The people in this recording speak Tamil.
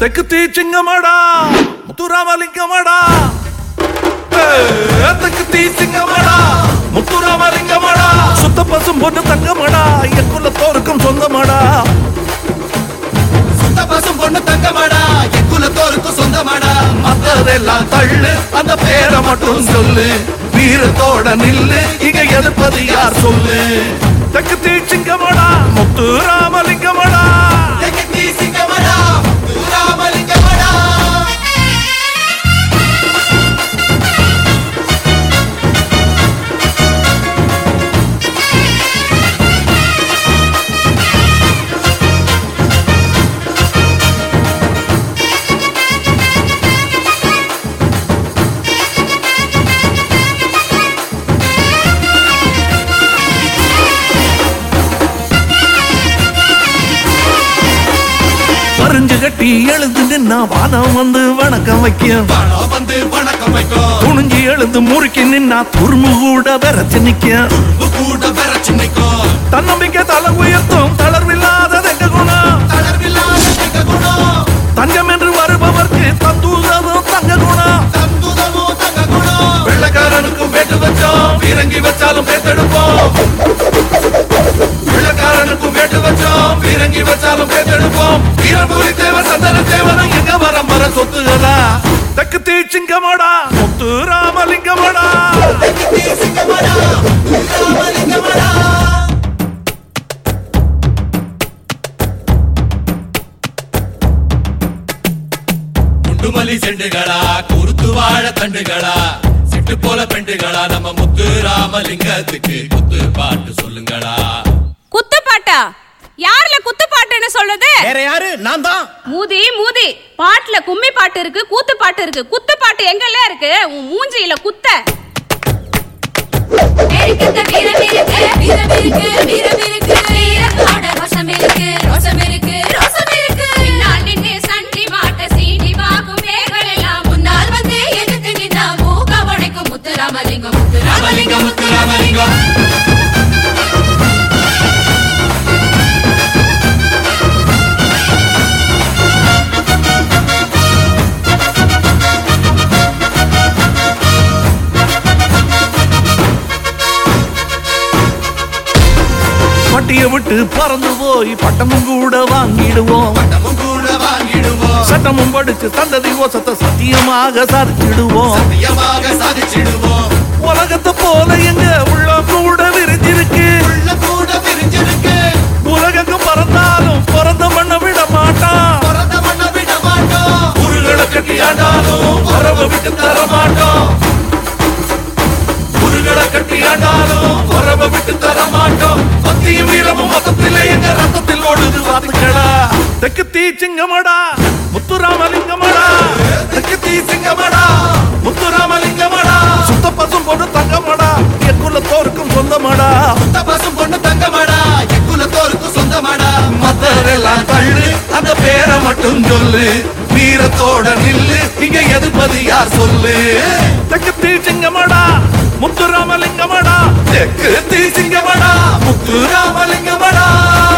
தெற்கு தீச்சிங்கமாடா முத்துராமலிங்கமாடா தெற்கு தீச்சிங்கமாடா முத்துராமலிங்கமாடா சுத்த பசும் பொண்ணு தங்கமாடா என் குலத்தோருக்கும் சொந்தமாடா சுத்த பசும் பொண்ணு தங்கமாடா என் குலத்தோருக்கும் சொந்தமாடா மத்ததெல்லாம் தள்ளு அந்த பேரை மட்டும் சொல்லு வீரத்தோட நில்லு இங்க எதிர்ப்பது யார் சொல்லு தெற்கு தீச்சிங்கமாடா முத்துராமலிங்கமாடா தெக்கத்தி சிங்கமடா ராமலிங்கமடா பறிஞ்சு கட்டி எழுந்து நின்னா வானம் வந்து வணக்கம் வைக்கும் பணம் வந்து வணக்கம் வைக்கும் துணிஞ்சு எழுந்து முறுக்கி நின்னா துரும்பு கூட விரைச்சு நிக்கும் உப்பு கூட பெற சின்னிக்கும் தன்னம்பிக்கை தலை உயர்த்தும் தளர்வில்லாத எங்க குணம் தளர்வில்லாத தங்க குணம் தங்கம் என்று வருபவர்க்கு தந்தூதமும் தங்க குணம் தந்துதமும் தங்க குணம் வெள்ளக்காரனுக்கும் வேட்டு வச்சோம் பீரங்கி வச்சாலும் பேத்தெடுப்போம் வெள்ளக்காரனுக்கும் வேட்டு வச்சோம் பீரங்கி வச்சாலும் பேத்தெடுப்போம் வீரபூரி தேவ சந்தன தேவனும் எங்க வரம் வர சொத்துகளா தக்கு தீச்சிங்கமாடா முத்து ராமலிங்கமாடா தெக்கத்தி சிங்கமடா ராமலிங்கமடா முண்டுமல்லி செண்டுகளா குருத்து வாழ தண்டுகளா சிட்டு போல பெண்டுகளா நம்ம முத்து ராமலிங்கத்துக்கு குத்து பாட்டு சொல்லுங்களா குத்துப்பாட்டா யாருல குத்துப்பாட்டுன்னு சொல்லுது வேற யாரு நான் தான் மூதி மூதி பாட்டுல கும்மி பாட்டு இருக்கு கூத்து பாட்டு இருக்கு குத்து பாட்டு எங்கெல்ல இருக்கு உன் மூஞ்சியில குத்த இருக்குத்த வீரம் இருக்கு வீரம் இருக்கு வீரம் இருக்கு வீரத்தோட ரோஷம் இருக்கு ரோஷம் இருக்கு ரோஷம் இருக்கு பின்னால் நின்னு சண்டி மாட்ட சீண்டி வாக்கும் மேகள் எல்லாம் முன்னால் வந்து எதிர்த்து நின்னா மூக்க உடைக்கும் முத்துராமலிங்கம் முத்துராமலிங்கம் முத்து ராமலிங்கம் பட்டிய விட்டு பறந்து போய் பட்டமும் கூட வாங்கிடுவோம் பட்டமும் கூட வாங்கிடுவோம் சட்டமும் படிச்சு சந்ததி ஓசத்தை சத்தியமாக சாதிச்சிடுவோம் சத்தியமாக சாதிச்சிடுவோம் உலகத்தை போல எங்க உள்ள கூட விரிஞ்சிருக்கு உள்ள கூட பிரிஞ்சிருக்கு உலகெங்கும் பறந்தாலும் பிறந்த மண்ண விட மாட்டான் பிறந்த மண்ண விட மாட்டோம் உருகளை கட்டி ஆண்டாலும் வரவை விட்டு தர மாட்டோம் உருகளை கட்டி ஆண்டாலும் வரவை விட்டு தர மாட்டோம் பக்தியும் வீரமும் மொத்தத்திலே எங்க ரத்தத்தில் ஓடுது வாத்துக்களா தெற்கு தீ சிங்கமடா முத்துராமலிங்கமடா தெற்கு தீ சிங்கமடா முத்துராமலிங்கமடா சுத்த பசும் பொண்ணு தங்கமடா என் குலத்தோருக்கும் சொந்தமடா சுத்த பசும் பொண்ணு தங்கமாடா என் குலத்தோருக்கும் சொந்தமாடா மத்தரெல்லாம் தள்ளு அந்த பேரை மட்டும் சொல்லு வீரத்தோட நில்லு இங்க எதிர்ப்பது யார் சொல்லு தெற்கு தீ சிங்கமடா முத்துராமலிங்கமடா தெற்கு தீ சிங்கமடா முத்துராமலிங்கமடா